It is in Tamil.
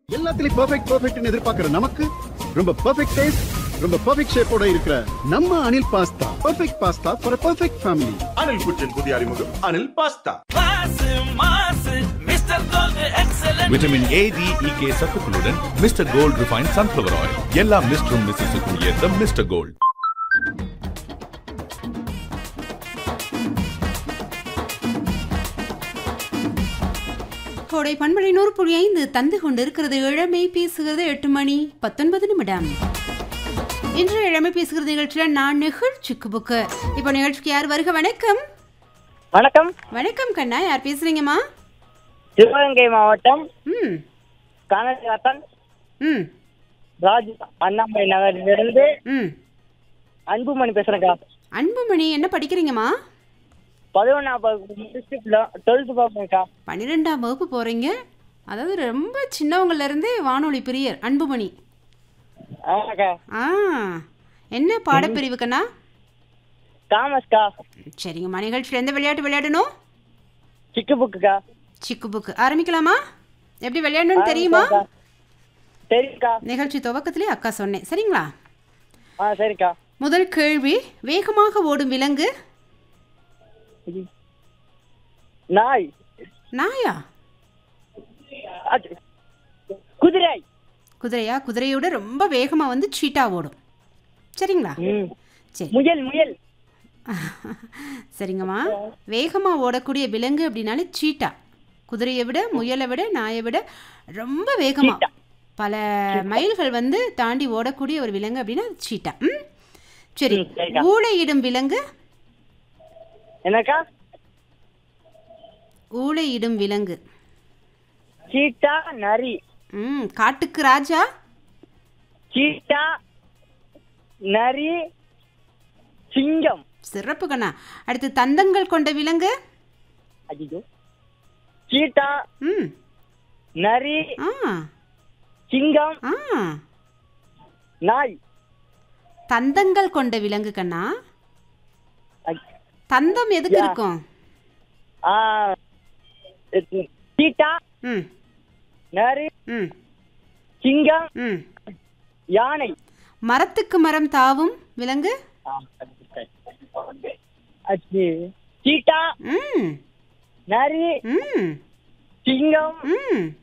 எல்லாத்துலயும் பெர்ஃபெக்ட் பெர்ஃபெக்ட்னு எதிர்பார்க்கிற நமக்கு ரொம்ப பெர்ஃபெக்ட் டேஸ்ட் ரொம்ப பெர்ஃபெக்ட் ஷேப்போட இருக்கிற நம்ம Anil pasta perfect pasta for perfect family Anil kitchen புதிய அறிமுகம் Anil pasta vitamin A D E K சத்துக்களுடன் mister gold refine sunflower oil எல்லா மிஸ்டரும் மிஸ்ஸஸுக்கும் ஏற்ற மிஸ்டர் கோல்ட் கோடை பண்பலை நூறு புள்ளி ஐந்து தந்து கொண்டிருக்கிறது இளமை பேசுகிறது எட்டு மணி பத்தொன்பது நிமிடம் இன்று இளமை பேசுகிறது நிகழ்ச்சியில் நான் நிகழ்ச்சிக்கு புக்கு இப்போ நிகழ்ச்சிக்கு யார் வருக வணக்கம் வணக்கம் வணக்கம் கண்ணா யார் பேசுறீங்கம்மா சிவகங்கை மாவட்டம் ம் கானகாத்தன் ம் ராஜ் அண்ணாமலை நகரிலிருந்து ம் அன்புமணி பேசுறேன்க்கா அன்புமணி என்ன படிக்கிறீங்கம்மா பதினொன்றாம் வகுப்பு முடிச்சுட்டு டுவெல்த்து பார்ப்பேன்க்கா பன்னிரெண்டாம் வகுப்பு போகிறீங்க அதாவது ரொம்ப சின்னவங்கள்ல இருந்தே வானொலி பிரியர் அன்புமணி ஆமாக்கா ஆ என்ன பாடப்பிரிவு கண்ணா காமஸ்க்கா சரிங்கம்மா நிகழ்ச்சியில் எந்த விளையாட்டு விளையாடணும் சிக்கு புக்குக்கா சிக்கு புக்கு ஆரம்பிக்கலாமா எப்படி விளையாடணும்னு தெரியுமா சரிக்கா நிகழ்ச்சி துவக்கத்திலே அக்கா சொன்னேன் சரிங்களா ஆ சரிக்கா முதல் கேள்வி வேகமாக ஓடும் விலங்கு நாய் நாயா அது, குதிரை குதிரையா குதிரையோட ரொம்ப வேகமாக வந்து சீட்டா ஓடும் சரிங்களா ம். சரி முயல் முயல் சரிங்கம்மா வேகமாக ஓடக்கூடிய விலங்கு அப்படின்னாலே சீட்டா குதிரையை விட முயலை விட நாயை விட ரொம்ப வேகமாக பல மைல்கள் வந்து தாண்டி ஓடக்கூடிய ஒரு விலங்கு அப்படின்னா அது சீட்டா ம் சரி ம், சரிக்கா. ஊளையிடும் விலங்கு என்னக்கா ஊளையிடும் விலங்கு சீட்டா நரி ம் காட்டுக்கு ராஜா சீட்டா நரி சிங்கம் சிறப்பு கண்ணா அடுத்து தந்தங்கள் கொண்ட விலங்கு ஐயோ சீட்டா ம் நரி ஆ சிங்கம் ஆ நாய் தந்தங்கள் கொண்ட விலங்கு கண்ணா ஐ- தந்தம் எதுக்கு யா. இருக்கும் ஆ, இது, சீட்டா ம் நரி ம் சிங்கம் ம் யானை மரத்துக்கு மரம் தாவும் விலங்கு அது, சீட்டா ம் நரி ம் சிங்கம் ம்